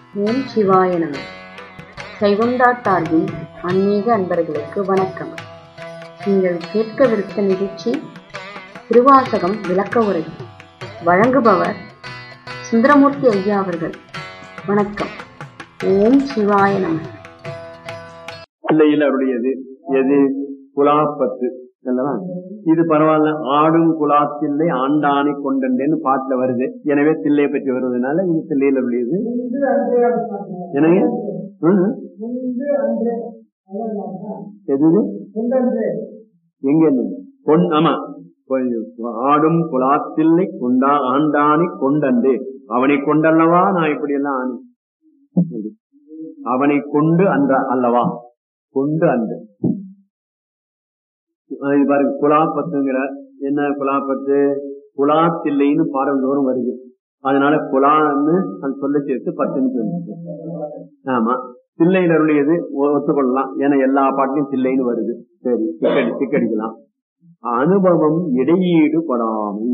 ஓம் சிவாய நம சைவம்டா சார்பில் ஆன்மீக அன்பர்களுக்கு வணக்கம் நீங்கள் கேட்கவிருக்க நிகழ்ச்சி திருவாசகம் விளக்க உரை வழங்குபவர் சுந்தரமூர்த்தி ஐயா அவர்கள் வணக்கம் ஓம் சிவாய நம பிள்ளையில் அவருடையது எது குலாப்பத்து அல்லவா இது பரவாயில்ல ஆடும் குலாத்தில்லை ஆண்டானை கொண்டேன்னு பாட்டுல வருது எனவே தில்லையை பற்றி வருவதனால இது தில்லையில் அவருடையது என்னங்க ம். எது இது? எங்க இருந்தது? பொன் ஆமா கொஞ்சம் ஆடும் குலாத்தில்லை கொண்டா ஆண்டானை கொண்டண்டு அவனை கொண்டல்லவா நான் இப்படி எல்லாம் ஆனேன் அவனை கொண்டு அன்ற அல்லவா கொண்டு அன்று அஹ் இது பாருங்க குலாப்பத்துங்கிற என்ன குலாப்பத்து குலாத்தில்லைன்னு பாடல் தோறும் வருது அதனால குலான்னு அது சொல்ல சேர்த்து பத்துன்னு சொல்லி ஆமா தில்லையில் அருளியது ஒ- ஒத்துக்கொள்ளலாம் ஏன்னா எல்லா பாட்டிலும் தில்லைன்னு வருது சரி திக்கடி திக்கடிக்கலாம் அனுபவம் இடையீடு படாமை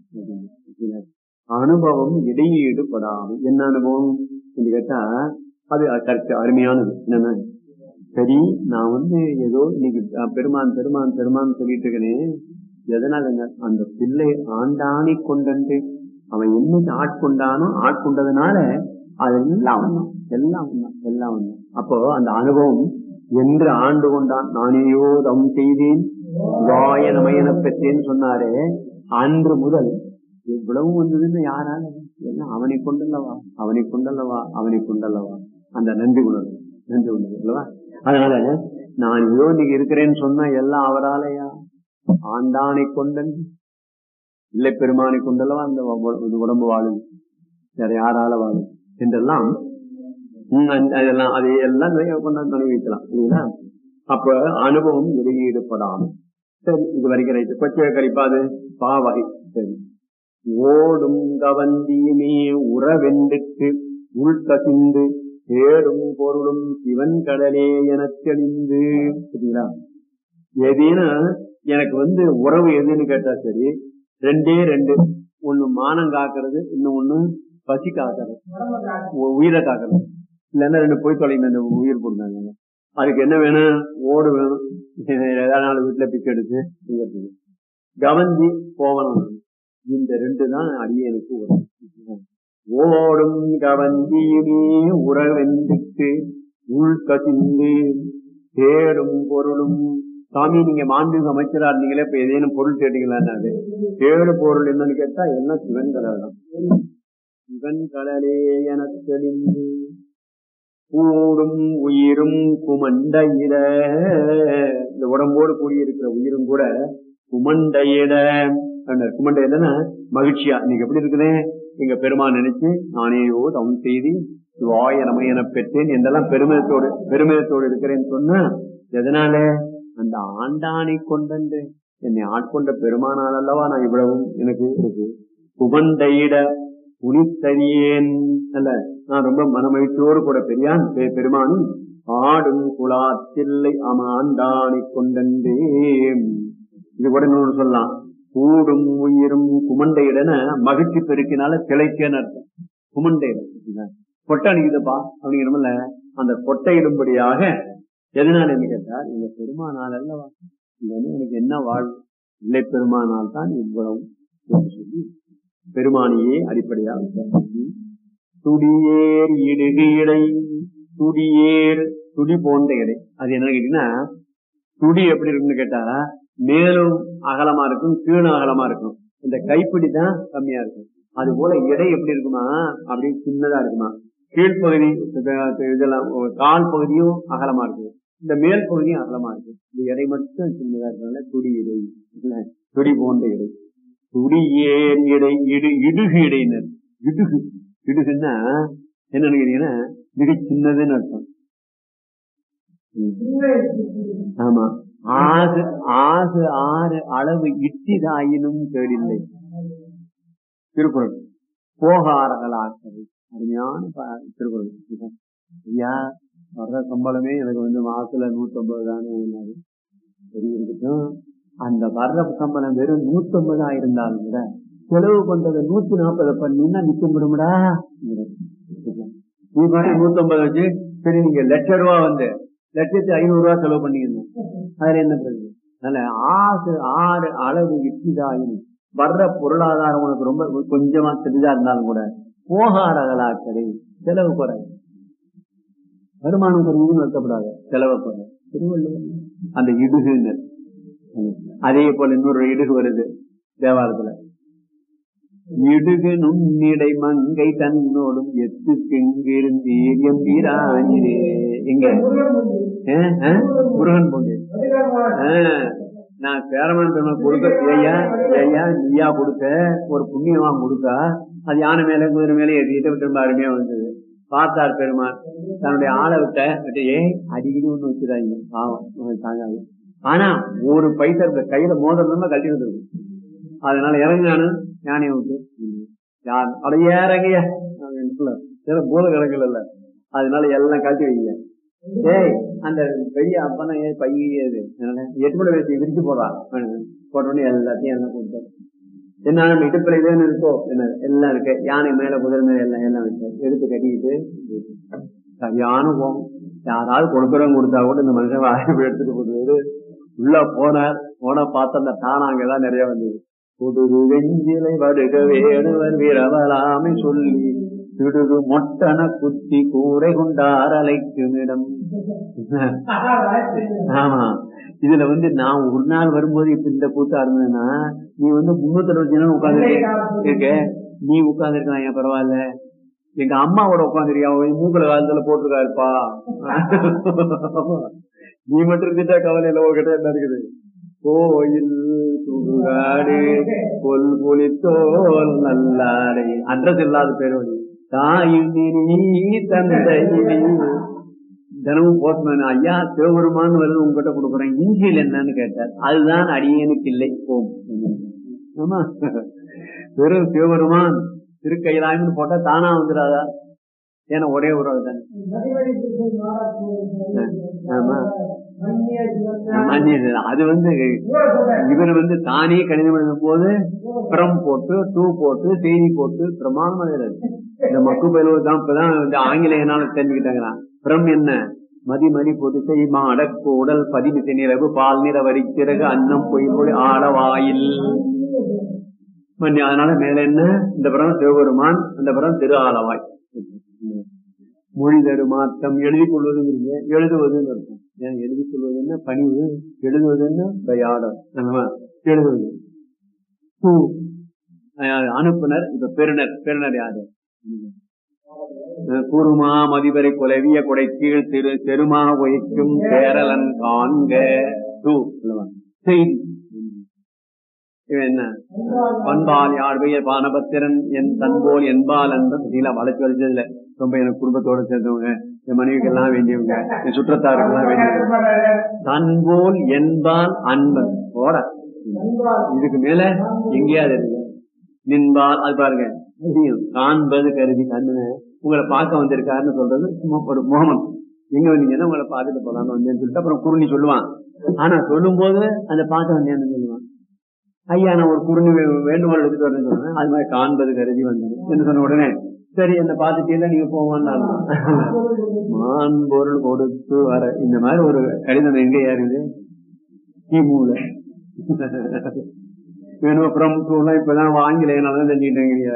அனுபவம் இடையீடு படாமை என்ன அனுபவம் என்று கேட்டா அது கரெக்ட் அருமையானது என்னன்னா சரி நான் வந்து ஏதோ இன்னைக்கு அஹ், பெருமான் பெருமான் பெருமான் சொல்லிட்டு இருக்கேனே எதனாலங்க அந்த பிள்ளை ஆண்டாணி கொண்டு அவன் என்னைக்கு ஆட்கொண்டானோ ஆட்கொண்டதுனால அதெல்லாம் ஒண்ணும் எல்லாம் ஒண்ணும் எல்லாம் ஒண்ணும் அப்போ அந்த அனுபவம் என்று ஆண்டு கொண்டான் நானேயோ தம் செய்தேன் வாய நமையன பெற்றேன்னு சொன்னாரே அன்று முதல் இவ்வளவு வந்ததுன்னு யாரால எல்லாம் அவனை கொண்டல்லவா அவனை கொண்டல்லவா அவனை கொண்டல்லவா அந்த நன்றி உணர்வு நன்றி உணர்வு அல்லவா அதனால நான் ஏதோ இன்னைக்கு இருக்கிறேன்னு சொன்னா எல்லாம் அவராலையா ஆண்டானை கொண்டன் இல்லை பெருமானை கொண்டல்லவா அந்த உ- இது உடம்பு வாழும் வேற யாரால வாழும் என்றெல்லாம் ம், அந்த- அதெல்லாம் அதையெல்லாம் நிறைய கொண்டாந்து நினைவு வைக்கலாம் இல்லைங்களா அப்ப அனுபவம் வெளியீடுபடாமல் சரி இது வரைக்கும் ரைட்டு கொச்சை கழிப்பாது பாவகை சரி ஓடும் கவந்தியுமே உறவெண்டுக்கு உள்கசிந்து தேடும் பொருளும் சிவன் கடலே எனத் தெளிந்து சரிங்களா எதுன்னு எனக்கு வந்து உறவு எதுன்னு கேட்டா சரி ரெண்டே ரெண்டு ஒண்ணு மானம் காக்கிறது இன்னும் ஒண்ணு பசி காக்கிறது உ- உயிரை காக்கிறது இல்லைன்னா ரெண்டு போய் தொலைங்க இந்த உயிர் போடுறாங்க அதுக்கு என்ன வேணும் ஓடு வேணும் ஏதாவது நாலு வீட்டுல பிச்சை எடுத்து செய்யறது. கவந்தி கோவணம் வேணும். இந்த ரெண்டு தான் அடியனுக்கு உறவு ஓடும் கவந்தியுமே உறவெந்துக்கு உள்கசிந்து தேடும் பொருளும் சாமி நீங்க மாண்புமிகு அமைச்சரா இருந்தீங்களே இப்ப ஏதேனும் பொருள் தேடிங்களான்னு தேடு பொருள் என்னன்னு கேட்டா எல்லாம் சிவன் கலடம் சிவன் கடலே என தெளிந்து கூடும் உயிரும் குமண்டையிட இந்த உடம்போடு கூடியிருக்கிற உயிரும் கூட குமண்டையிட அப்படின்னாரு. குமண்டையிடனா மகிழ்ச்சியா இன்னைக்கு எப்படி இருக்குது எங்க பெருமான் நினைச்சு நானேயோ தம் செய்தி சிவாய நமையன பெற்றேன் என்றெல்லாம் பெருமிதத்தோடு பெருமிதத்தோடு இருக்கிறேன்னு சொன்னா எதனால அந்த ஆண்டானை கொண்டன்று என்னை ஆட்கொண்ட பெருமானால் அல்லவா நான் இவ்வளவும் எனக்கு இருக்கு குமண்டையிட புனித்தறியேன் அல்ல நான் ரொம்ப மனமகிழ்ச்சியோடு கூட பெரியான் பெ- பெருமானும் ஆடும் குலாத்தில்லை அமாண்டானை கொண்டே இது கூட இன்னொன்று சொல்லலாம் கூடும் உயிரும் குமண்டையிடன மகிழ்ச்சி பெருக்கினால திளைக்கன்னு அர்த்தம் குமண்டையிடம் கொட்டை அணிக்குதுப்பா அப்படிங்கிறமல்ல அந்த கொட்டையிடும்படியாக எதனால என்ன கேட்டா இந்த பெருமானால் அல்லவா இல்லைன்னா எனக்கு என்ன வாழ்வு இல்லை பெருமானால் தான் இவ்வளவு என்று சொல்லி பெருமானியே அடிப்படையாக சொல்லி, துடியேர் இடுகு இடை துடியேர் துடி போன்ற இடை அது என்ன கேட்டீங்கன்னா துடி எப்படி இருக்குன்னு கேட்டா மேலும் அகலமா இருக்கும் கீழும் அகலமா இருக்கும் இந்த கைப்பிடி தான் கம்மியா இருக்கும் அது போல எடை எப்படி இருக்குமா அப்படி சின்னதா இருக்குமா கீழ்ப்பகுதி இது- இதெல்லாம் கால் பகுதியும் அகலமா இருக்கு இந்த மேல் பகுதியும் அகலமா இருக்கு இந்த எடை மட்டும் சின்னதா இருக்கனால துடி இடை இல்ல, துடி போன்ற இடை துடியேன் இடை இடு இடுகு இடையினர் இடுகு இடுகுன்னா என்னன்னு கேட்டீங்கன்னா மிக சின்னதுன்னு அர்த்தம் ம். ஆமா ஆறு ஆறு ஆறு அளவு இட்டிதாயினும் கேடில்லை திருக்குறள் போகாரகளாக்கவை அருமையான ப- திருக்குறள் ஐயா வர்ற சம்பளமே எனக்கு வந்து மாசத்துல நூத்தம்பது தானே சரி இருக்கட்டும் அந்த வர்ற சம்பளம் வெறும் நூத்தம்பதா இருந்தாலும் கூட செலவு பண்றதை நூத்தி நாற்பது பண்ணினா நிக்க முடியுமடா நீ பாட்டு நூத்தம்பது வச்சு சரி நீங்க லட்ச ரூபா வந்து லட்சத்து ஐநூறு ரூபா செலவு பண்ணிக்கணும் அதுல என்ன பிரச்சனை அதனால ஆறு ஆறு அளவு இட்டிதாயின் வர்ற பொருளாதாரம் உனக்கு ரொம்ப கொஞ்சமா தெரிஞ்சா இருந்தாலும் கூட போகாரகலாக்கடை செலவு குறை வருமானம் குறையும் வருத்தப்படாது செலவு குறை திருவள்ளுவர் அந்த இடுகுங்கள் அதே போல இன்னொரு இடுகு வருது தேவாலயத்துல இடுகு நுண்ணிடை மங்கை தன்னோடும் எத்து செங்கிருந்தீர் எம்பீரானிரே எங்க ஆ, ஆ? முருகன் பொண்ணு நான் பேரமன் பெருமாள் கொடுக்க ஐயா ஐயா நீயா கொடுத்த ஒரு புண்ணியமா கொடுத்தா அது யானை மேல குதிரை மேல ஏற்றிட்டு திரும்ப அருமையா வந்தது பார்த்தார் பெருமான் தன்னுடைய ஆளை விட்ட விட்டு, ஏய் அடிக்கடி ஒண்ணு வச்சுதாங்க பாவம் உனக்கு தாங்காது ஆனா ஒரு பைசா இருக்க கையில மோதிரம் தான் கட்டி வந்துருக்கு அதனால இறங்கினானு யானையை விட்டு யார் அட ஏறங்கய்யா சில பூத கிடக்கல இல்ல அதனால எல்லாம் கழட்டி வைங்க ஏய் அந்த பெரிய அப்பனா ஏன் பையது எட்டு மணி வயசு விரிச்சு போடுறான் போட்ட உடனே எல்லாத்தையும் எல்லாம் கொடுத்தாரு என்ன நம்ம இடுப்புல இதே இருக்கோ என்ன எல்லாம் இருக்கு யானை மேல குதிரை மேல எல்லாம் எல்லாம் வச்சு எடுத்து கட்டிக்கிட்டு சரியான கோபம் யாராவது கொடுக்குறவங்க கொடுத்தா கூட இந்த மனுஷன் வாய்ப்பு எடுத்துட்டு போடுவாரு உள்ள போனார் போன பார்த்த அந்த தானாங்கதான் நிறைய வந்தது புடுது வெஞ்சிலை வடுக வேடுவர் வீரவலாமை சொல்லி திடுகு மொட்டன குத்தி கூரை கொண்டார் அலைக்கும் இடம் ஆமா இதுல வந்து நான் ஒரு நாள் வரும்போது இப்ப இந்த கூத்தா இருந்ததுன்னா நீ வந்து முன்னூத்தி அறுபத்தி நாள் உட்கார்ந்து இருக்க நீ உட்கார்ந்து இருக்கலாம் ஏன் பரவாயில்ல எங்க அம்மாவோட உட்காந்துருக்கியா மூக்கல காலத்துல போட்டிருக்காருப்பா நீ மட்டும் இருந்துட்டா கவலை இல்லை உங்ககிட்ட என்ன இருக்குது கோயில் சுடுகாடு கொல் புலித்தோல் நல்லாடை அட்ரஸ் இல்லாத பேர் வழி தாயின் தந்தை தினமும் போஸ்ட்மேன் ஐயா சிவபெருமான் வருது உங்ககிட்ட கொடுக்குறேன் இஞ்சியில் என்னன்னு கேட்டார் அதுதான் அடியனுக்கு இல்லை போம் ஆமா வெறும் சிவபெருமான் திருக்கையிலாய்னு போட்டா தானா வந்துடாதா ஏன்னா ஒரே உறவு தானே ஆமா மன்னியது. அது வந்து இவர் வந்து தானே கணிதம் எழுதும் போது பிரம் போட்டு டூ போட்டு செய்தி போட்டு பிரமாணமா எழுதுறது இந்த மக்கு பயிலூர் தான் இப்பதான் இந்த ஆங்கிலேயனால தெரிஞ்சுக்கிட்டாங்க பிரம் என்ன மதி மதி பொது செய்மா அடக்கு உடல் பதிவு நிலவு பால் நிற வரிச்சிறகு அன்னம் பொய் பொய் ஆட வாயில் மன்னி அதனால மேல என்ன இந்த படம் சிவபெருமான் அந்த படம் திரு ஆலவாய் மொழி தரு மாற்றம் எழுதி கொள்வதுங்கிறீங்க எழுதுவதுன்னு இருக்கும் ஏன் எழுதி கொள்வது என்ன பணிவு எழுதுவது என்ன தயாடம் எழுதுவது பூ. அஹ் அனுப்புனர் இப்ப பெருனர் பெருனர் யாரு அஹ் கூறுமா மதிவரை குலவிய கொடை கீழ் திரு தெருமா ஒய்க்கும் கேரளன் காண்க டூ செய்தி இவன் என்ன பண்பால் யாழ்வைய பானபத்திரன் என் தன்போல் என்பால் அந்த நீல வளர்ச்சி வளர்ச்சதுல ரொம்ப எனக்கு குடும்பத்தோட சேர்ந்தவங்க என் மனைவிக்கு எல்லாம் வேண்டியவங்க என் சுற்றத்தாருக்கு எல்லாம் வேண்டியவங்க தன்போல் என்பால் அன்பன் போட இதுக்கு மேல எங்கேயாவது இருக்கு நின்பால் அது பாருங்க தெரியும். காண்பது கருதி கண்ணு உங்களை பார்க்க வந்திருக்காருன்னு சொல்றது சும்மா ஒரு முகமன் எங்க வந்தீங்கன்னா உங்களை பார்த்துட்டு போலான்னு வந்தேன்னு சொல்லிட்டு அப்புறம் குருணி சொல்லுவான் ஆனா சொல்லும் போது அந்த பார்க்க வந்தேன்னு சொல்லுவான் ஐயா நான் ஒரு குறுநி வே- வேண்டுகோள் எடுத்துட்டு வரேன்னு சொன்னேன் அது மாதிரி காண்பது கருதி வந்தது என்று சொன்ன உடனே சரி என்ன பார்த்துட்டீங்கன்னா நீங்க போவான்னு மான் பொருள் கொடுத்து வர இந்த மாதிரி ஒரு கடிதம் எங்க ஏறுது கிமுல வேணும் அப்புறம் எல்லாம் இப்பதான் வாங்கல நான் தெரிஞ்சுக்கிட்டேங்க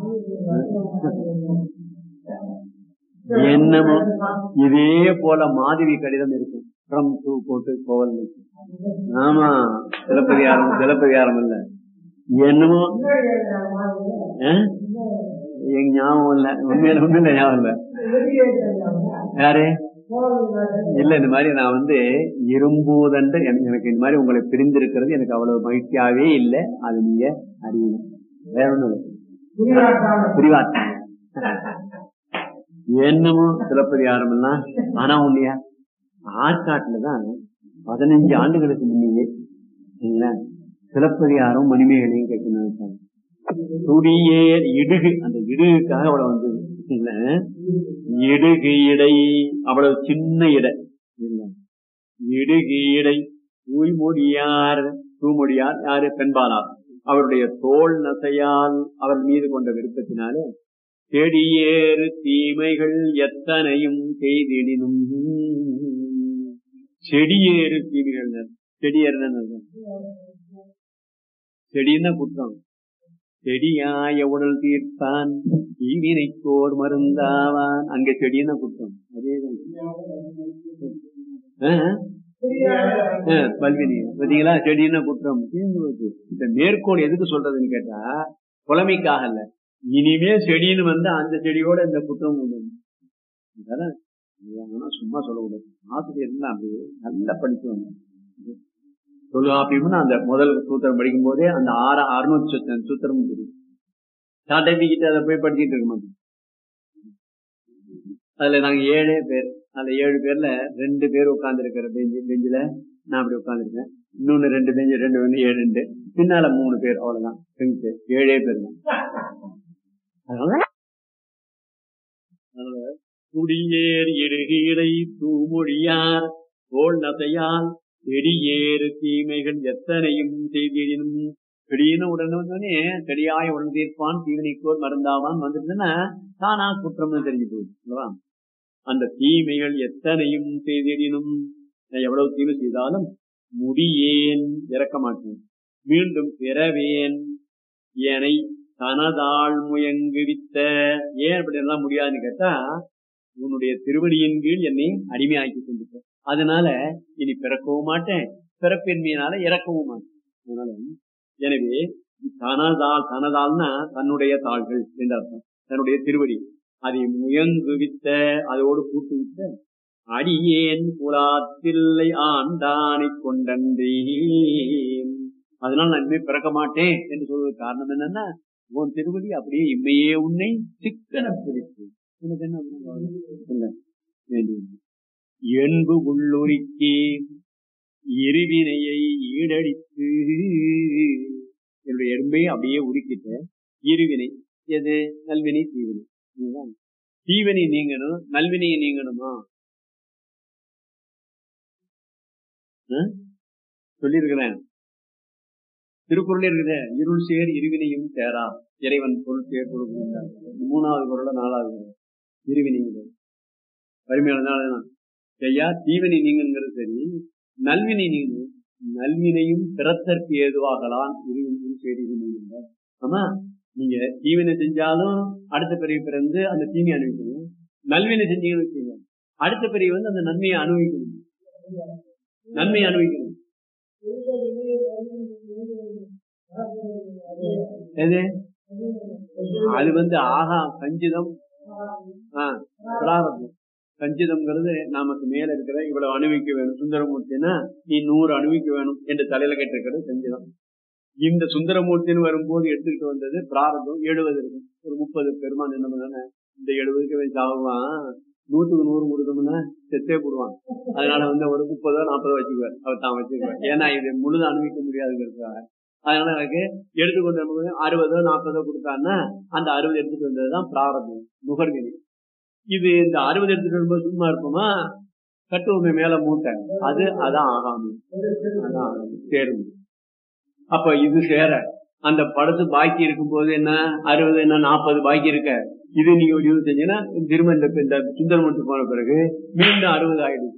என்னமோ இதே போல மாதவி கடிதம் இருக்கு ஃப்ரம் டூ போட்டு கோவல் இருக்கு. ஆமா சிலப்பதிகாரம் சிலப்பதிகாரம் இல்ல என்னமோ ஆ? எங்க ஞாபகம் இல்ல உண்மையில உண்மையில ஞாபகம் இல்ல யாரு இல்ல இந்த மாதிரி நான் வந்து இரும்புவதன்று எனக்கு எனக்கு இந்த மாதிரி உங்களை பிரிந்திருக்கிறது எனக்கு அவ்வளவு மகிழ்ச்சியாவே இல்லை அது நீங்க அறியணும் வேற ஒண்ணும் இல்லை பிரிவாட்டம் என்னமோ சிலப்பதிகாரம் எல்லாம் ஆனா உண்மையா ஆற்காட்டுலதான் பதினஞ்சு ஆண்டுகளுக்கு முன்னையே சரிங்களா சிலப்பதிகாரம் மணிமேகலையும் கேட்கணும் துடியேர் இடுகு அந்த இடுகுக்காக அவ்வளவு வந்தது இல்ல இடுகு இடை அவ்வளவு சின்ன இடை இல்ல இடுகு இடை தூய்மொழியார் தூமொழியார் யாரு பெண்பாளார் அவருடைய தோல் நசையால் அவர் மீது கொண்ட விருப்பத்தினாலே செடியேறு தீமைகள் எத்தனையும் செய்திடினும் செடியேறு தீமைகள் செடியேறு செடின்னா குற்றம் செடியாய உடல் தீர்ப்பான் தீவினைக்கோர் மருந்தாவான் அங்க செடின்னா குற்றம் அதேதான் பல்வினி பாத்தீங்களா செடின்னா குற்றம் இந்த மேற்கோள் எதுக்கு சொல்றதுன்னு கேட்டா புலமைக்காக இல்ல இனிமே செடின்னு வந்து அந்த செடியோட இந்த குற்றம் சும்மா சொல்லக்கூடாது ஆசிரியர் அப்படி நல்லா படிச்சு வந்தேன் தொழுகாப்பியம்னு அந்த முதல் சூத்திரம் படிக்கும் போதே அந்த ஆறு அறுநூத்தி சொச்சம் சூத்திரம் தெரியும் சர்டிபிகேட் அதை போய் படிச்சுட்டு இருக்க மாட்டோம் அதுல நாங்க ஏழே பேர் அந்த ஏழு பேர்ல ரெண்டு பேர் உட்கார்ந்து இருக்கிற பெஞ்சு பெஞ்சில நான் அப்படி உட்காந்துருக்கேன் இன்னொன்னு ரெண்டு பெஞ்சு ரெண்டு ஒண்ணு ஏழு ரெண்டு பின்னால மூணு பேர் அவ்வளவுதான் பெஞ்சு ஏழே பேர் தான் அதனால குடியேர் இடுகீடை தூமொழியார் தோல் நசையால் செடியேறு தீமைகள் எத்தனையும் செய்தினும் திடீர்னு உடனே வந்தோடனே செடியாய உடன் தீர்ப்பான் தீவினைக்கோர் மருந்தாவான் வந்துட்டுன்னா தானா குற்றம்னு தெரிஞ்சு போகுது அல்லவா அந்த தீமைகள் எத்தனையும் செய்திடினும் எவ்வளவு தீமை செய்தாலும் முடியேன் இறக்க மாட்டேன் மீண்டும் பிறவேன் ஏனை தனதாள் முயங்குவித்த ஏன் அப்படி எல்லாம் முடியாதுன்னு கேட்டா உன்னுடைய திருவடியின் கீழ் என்னை அடிமையாக்கி கொண்டிருக்க அதனால இனி பிறக்கவும் மாட்டேன் பிறப்பின்மையினால இறக்கவும் மாட்டேன் அதனால எனவே தனதால் தனதால்னா தன்னுடைய தாள்கள் என்ற அர்த்தம் தன்னுடைய திருவடி அதை முயங்குவித்த அதோடு கூட்டுவித்த அடியேன் புலாத்தில்லை ஆண்டானை கொண்டன்றே அதனால நான் இனிமே பிறக்க மாட்டேன் என்று சொல்வதற்கு காரணம் என்னன்னா உன் திருவடி அப்படியே இம்மையே உன்னை சிக்கன பிடித்து எனக்கு என்ன என்பு உள்ளொருக்கி இருவினையை ஈடடித்து என்னுடைய எறும்பையை அப்படியே உருக்கிட்ட இருவினை எது நல்வினை தீவினை தீவினை நீங்கணும் நல்வினையை நீங்கணுமா சொல்லியிருக்கிறேன் திருக்குறள் இருக்குது இருள் சேர் இருவினையும் சேரா இறைவன் பொருள் சேர் கொடுக்கிறார் மூணாவது குரல நாலாவது குரல் இருவினை வறுமையான ஐயா தீவினை நீங்கிறது சரி நல்வினை நீங்க நல்வினையும் பிறத்தற்கு ஏதுவாகலாம் இருவினையும் சேரி நீங்க ஆமா நீங்க தீவினை செஞ்சாலும் அடுத்த பிறகு பிறந்து அந்த தீமை அனுபவிக்கணும் நல்வினை செஞ்சீங்கன்னு வச்சுங்க அடுத்த பிறகு வந்து அந்த நன்மையை அனுபவிக்கணும் நன்மையை அனுபவிக்கணும் எது அது வந்து ஆகா சஞ்சிதம் பிராரதம் சஞ்சிதம்ங்கிறது நமக்கு மேல இருக்கிற இவ்வளவு அணுவிக்க வேணும் சுந்தரமூர்த்தினா நீ நூறு அணுவிக்க வேணும் என்று தலையில கேட்டிருக்கிறது சஞ்சிதம் இந்த சுந்தரமூர்த்தின்னு வரும்போது எடுத்துக்கிட்டு வந்தது பிராரதம் எழுபது இருக்கும் ஒரு முப்பது பெருமான் என்ன பண்ண இந்த எழுபதுக்கு வச்சு ஆகுவான் நூற்றுக்கு நூறு கொடுத்தோம்னா செத்தே போடுவான் அதனால வந்து ஒரு முப்பதோ நாற்பதோ வச்சுக்குவார் அவர் தான் வச்சுக்குவார் ஏன்னா இது முழுத அனுபவிக்க முடியாதுங்கிறதுக்காக அதனால எனக்கு எடுத்துக்கொண்டு அறுபதோ நாற்பதோ கொடுத்தான்னா அந்த அறுபது எடுத்துட்டு வந்ததுதான் பிராரதம் நுகர்வினை இது இந்த அறுபது எடுத்துட்டு வரும்போது சும்மா இருப்போமா கட்டுவமை மேல மூட்டை அது அதான் ஆகாம அதான் சேரும் அப்ப இது சேர அந்த படத்து பாக்கி இருக்கும் போது என்ன அறுபது என்ன நாற்பது பாக்கி இருக்க இது நீங்க ஒரு யூஸ் செஞ்சீங்கன்னா திரும்ப இந்த இந்த சுந்தரமூர்த்தி போன பிறகு மீண்டும் அறுபது ஆயிடுது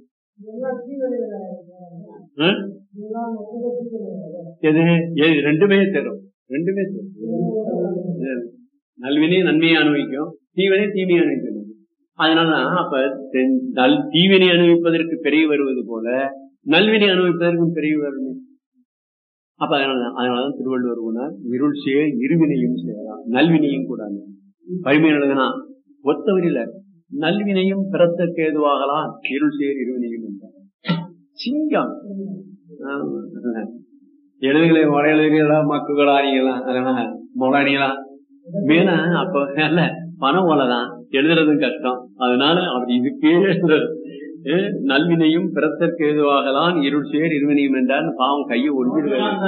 எது எது ரெண்டுமே தரும் ரெண்டுமே தரும் நல்வினை நன்மையை அனுபவிக்கும் தீவினை தீமையை அனுபவிக்கணும் அதனாலதான் அப்ப நல் தீவினை அனுபவிப்பதற்கு பெரிய வருவது போல நல்வினை அனுபவிப்பதற்கும் பெரிய வரணும் அப்ப அதனால அதனாலதான் திருவள்ளுவர் போனார் இருள் சேர் இருவினையும் சேரலாம் நல்வினையும் கூடாது பரிமையை எழுதுனா ஒத்தவரில நல்வினையும் பிறத்தற்கு ஏதுவாகலாம் இருள் சேர் இருவினையும் என்றார் சிங்கம் எழுதுகளை வட எழுதுகளா மக்குகளா அணிகலாம் அதனால மொள அணிகலாம் மேனா அப்ப நல்ல பணம் ஓலதான் எழுதுறதும் கஷ்டம் அதனால அப்படி இதுக்கே நல்வினையும் பிறத்தற்கு ஏதுவாகலாம் இருள் சேர் இருவினையும் என்றார் பாவம் கையை ஒழிஞ்சிருக்காரு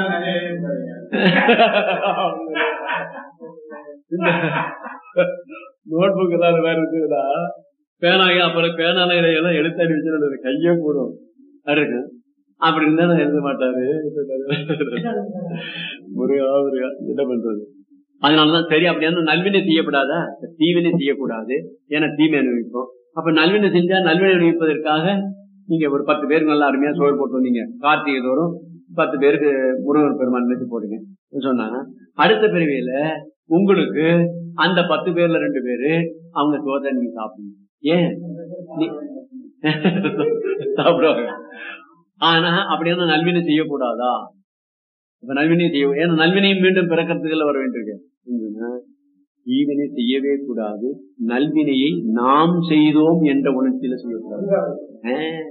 நோட் புக் எல்லாம் வேற இருக்குதா பேனாக அப்புறம் பேனால எல்லாம் எழுத்தாடி வச்சு கையே போடும் இருக்கு அப்படி இருந்தா எழுத மாட்டாரு முருகா முருகா என்ன பண்றது அதனாலதான் சரி அப்படின்னா நல்வினை செய்யப்படாதா தீவினை செய்யக்கூடாது ஏன்னா தீமை அனுபவிப்போம் அப்ப நல்வினை செஞ்சா நல்வினை அனுபவிப்பதற்காக நீங்க ஒரு பத்து பேருக்கு நல்லா அருமையா சோறு போட்டு வந்தீங்க கார்த்திகை தோறும் பத்து பேருக்கு முருகர் பெருமான் நினைச்சு போடுங்க சொன்னா அடுத்த பிறவியில உங்களுக்கு அந்த பத்து பேர்ல ரெண்டு பேரு அவங்க சோதனை நீங்க சாப்பிடணும் ஏன் நீ- சாப்பிடுவாங்க ஆனா அப்படியான நல்வினை செய்யக்கூடாதா இப்ப நல்வினை செய்ய ஏன்னா நல்வினையும் மீண்டும் பிறக்கிறதுக்குள்ள வர வேண்டியிருக்கு என்னன்னா, தீவினை செய்யவே கூடாது நல்வினையை நாம் செய்தோம் என்ற உணர்ச்சியில செய்யக்கூடாது ஆஹ்.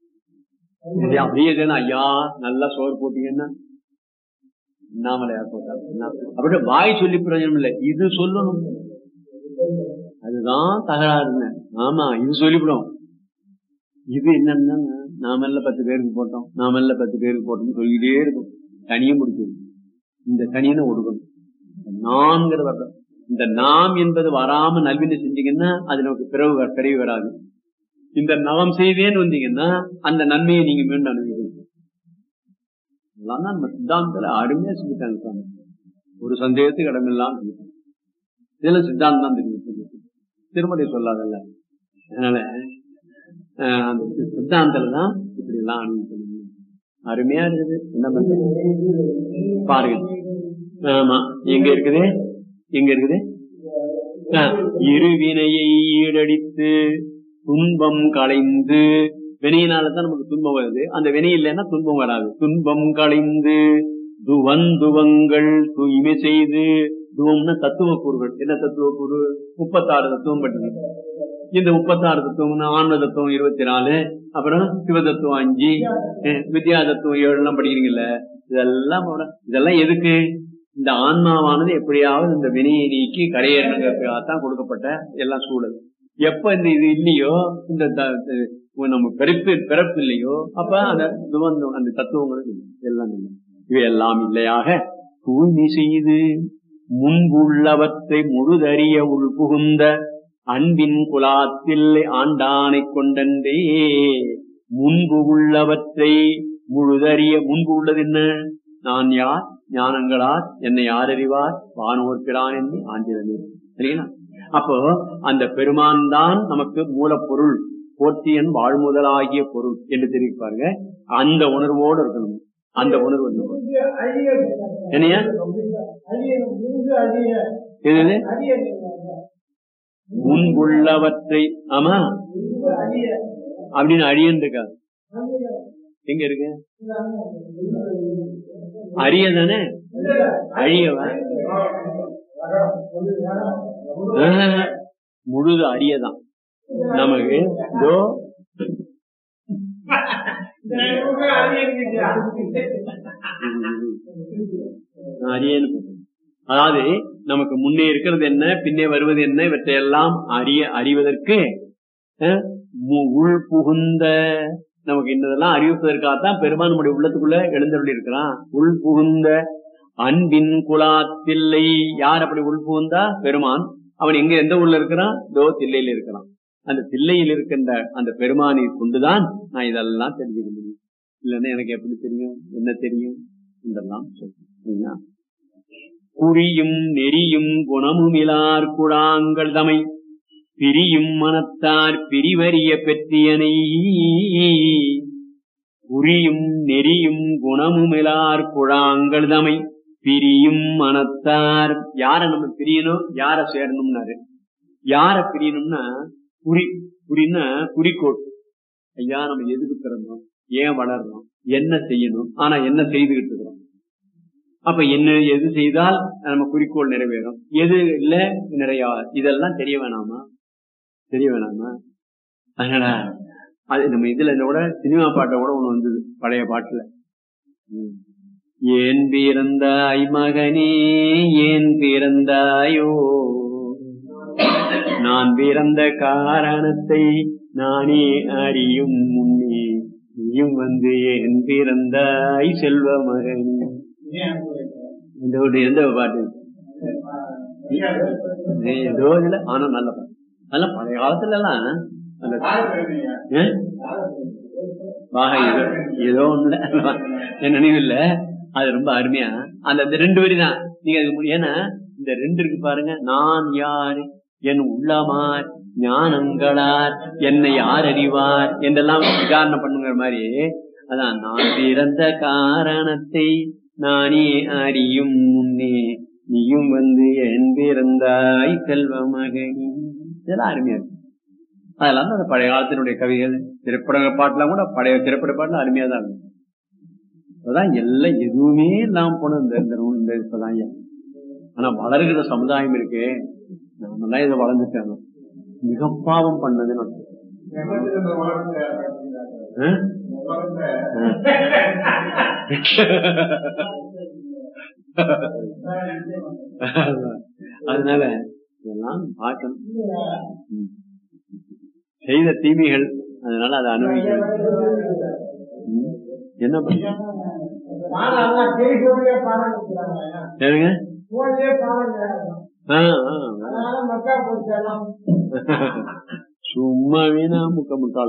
இது அப்படியே இதுன்னா, ஐயா நல்லா சோறு போட்டீங்கன்னா அண்ணாமலையார் போட்டார் அப்படி வாய் சொல்லி பிரயோஜனம் இல்லை இது சொல்லணும் அதுதான் தகராறுங்க ஆமா இது சொல்லிவிடும் இது என்னன்னா நாமெல்ல பத்து பேருக்கு போட்டோம் நாமெல்ல பத்து பேருக்கு போட்டோம்னு சொல்லிட்டே இருக்கும் தனியும் முடிச்சது இந்த தனியனை ஒடுக்கணும் நான்கிற வர்ற இந்த நாம் என்பது வராம நல்வினை செஞ்சீங்கன்னா அது நமக்கு பிறகு வ- பிறகு வராது இந்த நாம் செய்தேன்னு வந்தீங்கன்னா அந்த நன்மையை நீங்க மீண்டும் அனுபவிக்கிறீங்க இதெல்லாம் தான் நம்ம சித்தாந்தத்துல அருமையா செஞ்சுட்டாங்க சாமி. ஒரு சந்தேகத்துக்கு இடமில்லாம செஞ்சுட்டாங்க இதெல்லாம் சித்தாந்தம் தான் தெரியும் திருமதி சொல்லாதல்ல அதனால ஆஹ், அந்த சித்தாந்தத்துல தான் இப்படி எல்லாம் அனுபவிக்கணும் அருமையா இருக்குது என்ன பண்றது பாருங்க ஆமா எங்க இருக்குது எங்க இருக்குது ஆஹ், இருவினையை ஈடடித்து துன்பம் களைந்து வினையினால தான் நமக்கு துன்பம் வருது அந்த வினை இல்லைன்னா துன்பம் வராது துன்பம் களைந்து துவந்துவங்கள் தூய்மை செய்து துவம்னா தத்துவ கூறுகள் என்ன தத்துவ கூறு முப்பத்தாறு தத்துவம் படிங்க இந்த முப்பத்தாறு தத்துவம்னா ஆன்ம தத்துவம் இருபத்தி நாலு அப்புறம் சிவ தத்துவம் அஞ்சு அஹ் வித்யா தத்துவம் ஏழு எல்லாம் படிக்கிறீங்கல்ல இதெல்லாம் போட- இதெல்லாம் எதுக்கு இந்த ஆன்மாவானது எப்படியாவது இந்த வினையை நீக்கி கரையேறணுங்கிறதுக்காகத்தான் கொடுக்கப்பட்ட எல்லாம் சூழல் எப்ப இந்த இது இல்லையோ இந்த த- த- நம்ம பிறப்பு பிறப்பு இல்லையோ அப்ப அந்த துவந்தம் அந்த தத்துவங்களும் இல்லை. எல்லாம் இல்லை இவையெல்லாம் இல்லையாக தூய்மை செய்து முன்புள்ளவற்றை முழுதறிய உள்புகுந்த அன்பின் குலாத்தில் ஆண்டானை கொண்டன்றே முன்பு உள்ளவற்றை முழுதறிய முன்பு உள்ளது என்ன நான் யார் ஞானங்களார் என்னை யார் அறிவார் வானோர் பிரான் என்று ஆண்டிரனே சரிங்களா அப்போ அந்த பெருமான் தான் நமக்கு மூலப்பொருள் போற்றியன் வாழ்முதலாகிய பொருள் என்று தெரிவிப்பாருங்க அந்த உணர்வோடு இருக்கணும் அந்த உணர்வு இருக்கணும். என்னையா எது இது? முன்புள்ளவற்றை ஆமா அப்படின்னு அழியன் இருக்கா எங்க இருக்கு அரிய தானே அழியவா ஆஹ், முழுது அரியதான் நமக்கு இதோ அரியன்னு போட்டேன். அதாவது நமக்கு முன்னே இருக்கிறது என்ன பின்னே வருவது என்ன இவற்றையெல்லாம் அறிய அறிவதற்கு அஹ், மு- உள் புகுந்த நமக்கு இன்னதெல்லாம் அறிவிப்பதற்காகத்தான் பெருமான் நம்முடைய உள்ளத்துக்குள்ள எழுந்தருளி இருக்கிறான் உள் புகுந்த அன்பின் குலாத்தில்லை யார் அப்படி உள் புகுந்தா பெருமான் அவன் எங்க எந்த ஊர்ல இருக்கிறான் தோ தில்லையில இருக்கிறான் அந்த தில்லையில் இருக்கின்ற அந்த பெருமானை கொண்டுதான் நான் இதெல்லாம் தெரிஞ்சுக்க முடியும் இல்லைன்னா எனக்கு எப்படி தெரியும் என்ன தெரியும் இதெல்லாம் சொல்றேன் சரிங்களா? குறியும் நெறியும் குணமுமிலார் குழாங்கள் தமை பிரியும் மனத்தார் பிரிவறிய பெற்றியனை குறியும் நெறியும் குணமுமிலார் குழாங்கள் தமை பிரியும் மனத்தார் யார நம்ம பிரியணும் யார சேரணும்னாரு யார பிரியணும்னா குறி குறின்னா குறிக்கோள் ஐயா நம்ம எதுக்கு பிறந்தோம் ஏன் வளர்றோம் என்ன செய்யணும் ஆனா என்ன செய்துகிட்டு இருக்கிறோம் அப்ப என்ன எது செய்தால் நம்ம குறிக்கோள் நிறைவேறும் எது இல்ல நிறையாது இதெல்லாம் தெரிய வேணாமா தெரிய வேணாமா அதனால அது நம்ம இதுல கூட சினிமா பாட்டை கூட ஒண்ணு வந்தது பழைய பாட்டுல ம். ஏன் பிறந்தாய் மகனே ஏன் பிறந்தாயோ நான் பிறந்த காரணத்தை நானே அறியும் முன்னே நீயும் வந்து ஏன் பிறந்தாய் செல்வ மகனே இந்த ஒரு எந்த பாட்டு ஏய், ஏதோ இல்ல ஆனா நல்ல பாட்டு நல்ல பழைய காலத்துல எல்லாம் அந்த ஏ? வாக ஏதோ ஏதோ ஒண்ணு என் நினைவு இல்ல அது ரொம்ப அருமையா அந்த அந்த ரெண்டு வரி தான் நீங்க அதுக்கு மு- ஏன்னா இந்த ரெண்டு இருக்கு பாருங்க நான் யார் என் உள்ளமார் ஞானங்களார் என்னை யார் அறிவார் என்றெல்லாம் விசாரணை பண்ணுங்கிற மாதிரி அதான் நான் பிறந்த காரணத்தை நானே அறியும் முன்னே நீயும் வந்து என் பிறந்தாய் செல்வ மகனி இதெல்லாம் அருமையா இருக்கு அதெல்லாம் தான் அந்த பழைய காலத்தினுடைய கவிகள் திரைப்பட பாட்டுலாம் கூட பழைய திரைப்பட பாட்டுல அருமையா தான் இருக்கும் அதான் எல்லாம் எதுவுமே இல்லாம போன இந்த இந்த நூல் இந்த இப்பதான் ஐயா. ஆனா வளர்கிற சமுதாயம் இருக்கு நாமெல்லாம் இதை வளர்ந்துட்டாங்க மிக பாவம் பண்ணதுன்னு அர்த்தம். ஆ? அதனால இதெல்லாம் பார்க்கணும் ம். செய்த தீமைகள் அதனால அதை அனுபவிக்கணும் ம். என்ன பண்ண சரிங்க ஆ, ஆ, ஆ. சும்மா வீணா முக்க முட்டாள்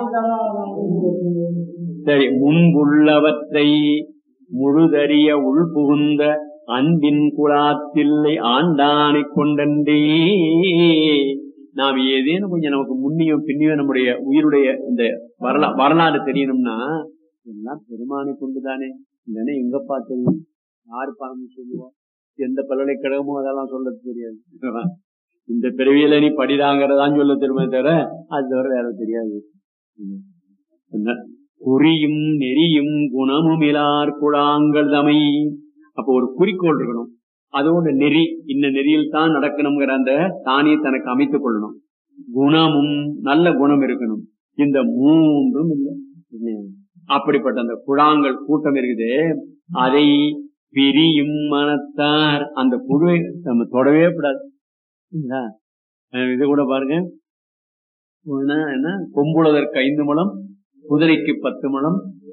சரி முன்புள்ளவற்றை முழுதறிய உள்புகுந்த அன்பின் குழாத்தில்லை ஆண்டானை கொண்டன்றே நாம் ஏதேனும் கொஞ்சம் நமக்கு முன்னியும் பின்னியும் நம்முடைய உயிருடைய இந்த வரலா வரலாறு தெரியணும்னா எல்லாம் பெருமானை கொண்டுதானே இல்லைன்னா எங்கப்பா தெரியும் யாரு பணம் சொல்லுவோம் எந்த பல்கலைக்கழகமோ அதெல்லாம் சொல்ல தெரியாது இந்த பிறவியில நீ படிதாங்கிறதான் சொல்ல தெரியுமே தவிர அது தவிர வேற தெரியாது ம். என்ன? குறியும் நெறியும் குணமும் இலார் குழாங்கள் தமை அப்போ ஒரு குறிக்கோள் இருக்கணும் அதோட நெறி இந்த நெறியில் தான் நடக்கணுங்கிற அந்த தானே தனக்கு அமைத்துக் கொள்ளணும் குணமும் நல்ல குணம் இருக்கணும் இந்த மூன்றும் இல்லை இல்லையா? அப்படிப்பட்ட அந்த குழாங்கள் கூட்டம் இருக்குது அதை பிரியும் மனத்தார் அந்த புழுவை நம்ம தொடவே கூடாது இல்லையா? அஹ் இது கூட பாருங்க என்ன என்ன கொம்புளதற்கு ஐந்து முழம் குதிரைக்கு பத்து முழம்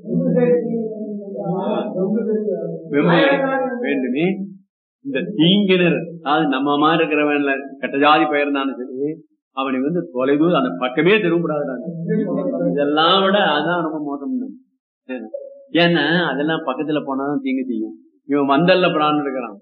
வெம்புதற்கு வேண்டுமே இந்த தீங்கினர் அதாவது நம்ம மாதிரி இருக்கிறவன்ல கெட்ட ஜாதி பெயர் தானே சரி அவனை வந்து தொலைதூர் அந்த பக்கமே திரும்பக்கூடாது இதெல்லாம் விட அதான் ரொம்ப மோசம் ஏன்னா அதெல்லாம் பக்கத்துல போனாதான் தீங்கு செய்யும் இவன் வந்தல்ல பிரான் இருக்கிறான்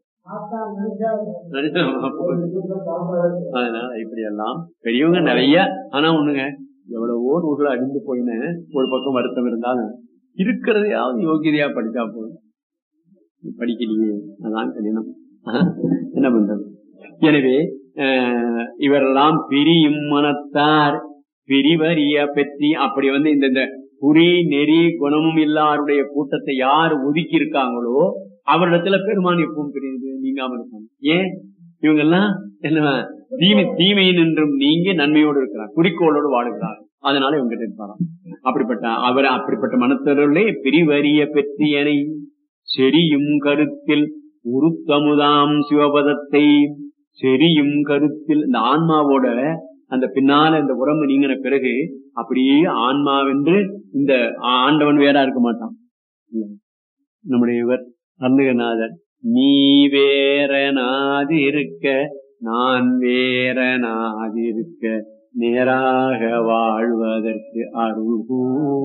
அதனால இப்படி எல்லாம் பெரியவங்க நிறைய ஆனா ஒண்ணுங்க எவ்வளவோ நூல்கள் அழிந்து போயின ஒரு பக்கம் வருத்தம் இருந்தாலும் இருக்கிறதையாவது யோகியதையா படிச்சா போதும் படிக்கலையே அதான் கடினம் ஆஹ், என்ன பண்றது எனவே அஹ், இவரெல்லாம் பிரியும் மனத்தார் பிரிவறிய பெற்றி அப்படி வந்து இந்த இந்த குறி நெறி குணமும் இல்லாருடைய கூட்டத்தை யார் ஒதுக்கி இருக்காங்களோ அவரிடத்துல பெருமான் எப்பவும் பிரியுது நீங்காம இருப்பாங்க ஏன் இவங்க எல்லாம் என்ன தீமை தீமை நின்றும் நீங்கி நன்மையோடு இருக்கிறார் குறிக்கோளோடு வாழுகிறார் அதனால இவங்க இருப்பாராம் அப்படிப்பட்ட அவர் அப்படிப்பட்ட மனத்தருளே பிரிவறிய பெற்றியனை செரியும் கருத்தில் உருத்தமுதாம் சிவபதத்தை செரியும் கருத்தில் இந்த ஆன்மாவோட அந்த பின்னால இந்த உடம்பு நீங்கின பிறகு அப்படியே ஆன்மாவென்று இந்த ஆண்டவன் வேறா இருக்க மாட்டான் நம்முடைய இவர் அருணகிரிநாதர் நீ வேறனாதிருக்க நான் வேறனாதிருக்க நேராக வாழ்வதற்கு அருள்கூ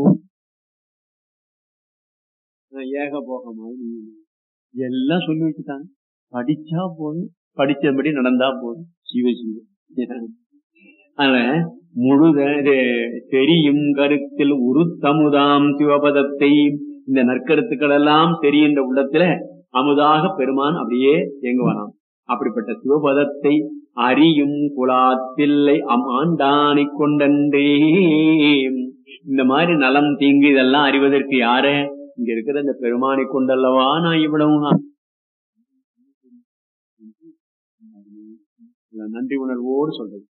ஏக போகமா எல்லாம் சொல்லி வச்சுட்டாங்க படிச்சா போதும் படிச்சபடி நடந்தா போதும் சிவ சிவ அதனால முழுத இது தெரியும் கருத்தில் உருத்தமுதாம் சிவபதத்தை இந்த நற்கருத்துக்கள் எல்லாம் தெரிகின்ற உள்ளத்துல அமுதாக பெருமான் அப்படியே இயங்குவானாம் அப்படிப்பட்ட சிவபதத்தை அறியும் குலாத்தில்லை அம் ஆண்டானை கொண்டன்றே இந்த மாதிரி நலம் தீங்கு இதெல்லாம் அறிவதற்கு யார இங்க இருக்கிற இந்த பெருமானை கொண்டல்லவா நான் இவ்வளவு நன்றி உணர்வோடு சொல்றது